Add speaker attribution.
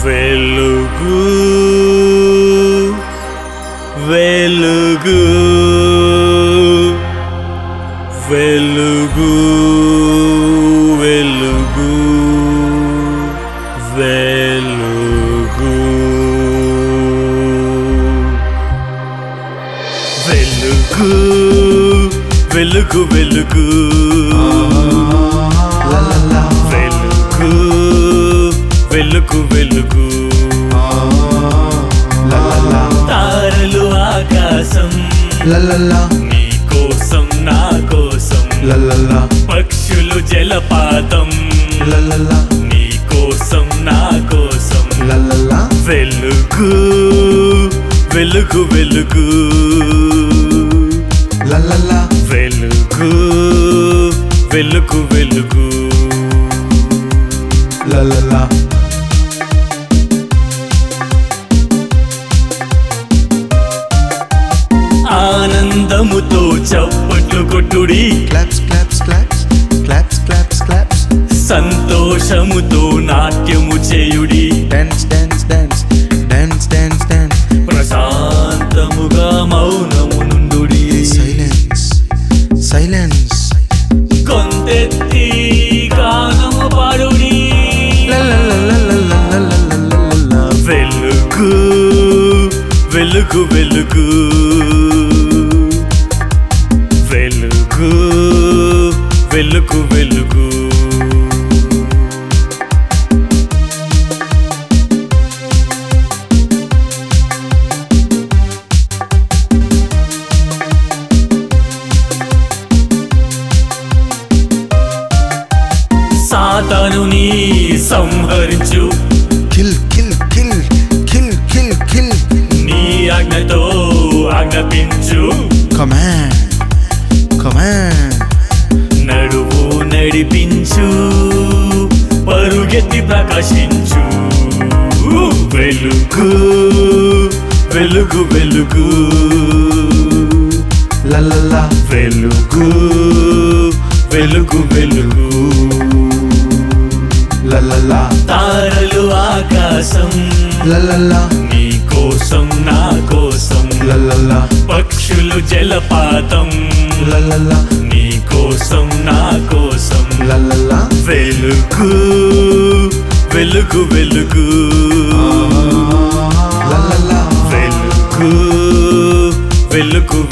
Speaker 1: వెలుగు వెలుగు వెలుగు వెలుగు వెలుగు వెలుగు వెలుగు వెలుగు వెలుగు వెలుగు వెలుగు తారలు ఆకాశం నీ కోసం నా కోసం పక్షులు జలపాతం నీ కోసం నా కోసం వెలుగు వెలుగు వెలుగు వెలుగు వెలుగు వెలుగు ఆనందముతో చప్పట్లు కొట్టుడి
Speaker 2: Claps, claps, claps, claps, claps, claps.
Speaker 1: సంతోషముతో నాట్యము చేయుడి
Speaker 2: Dance, dance, dance, dance, dance, dance.
Speaker 1: ప్రశాంతముగా మౌనము నుండుడి
Speaker 2: Silence, silence.
Speaker 1: కొంతెత్తి గానము పాడుడి
Speaker 2: La la la la la la la la la la la la.
Speaker 1: వెలుగు వెలుగు వెలుగు వెలుగు వెలుగు వెలుగు సాతానుని సంహరించు
Speaker 2: Kill, kill, kill, kill, kill, kill.
Speaker 1: నీ ఆజ్ఞతో ఆజ్ఞాపించు
Speaker 2: Command, command.
Speaker 1: నడువు నడిపించు పరుగెత్తి ప్రకాశించు వెలుగు వెలుగు వెలుగు
Speaker 2: La la la.
Speaker 1: వెలుగు వెలుగు వెలుగు
Speaker 2: La la la.
Speaker 1: తారలు ఆకాశం
Speaker 2: La la la.
Speaker 1: నీ కోసం నా కోసం
Speaker 2: La la la.
Speaker 1: పక్షులు జలపాతం
Speaker 2: La la la.
Speaker 1: నీ కోసం నా కోసం
Speaker 2: La la la.
Speaker 1: వెలుగు వెలుగు వెలుగు
Speaker 2: La la la.
Speaker 1: వెలుగు వెలుగు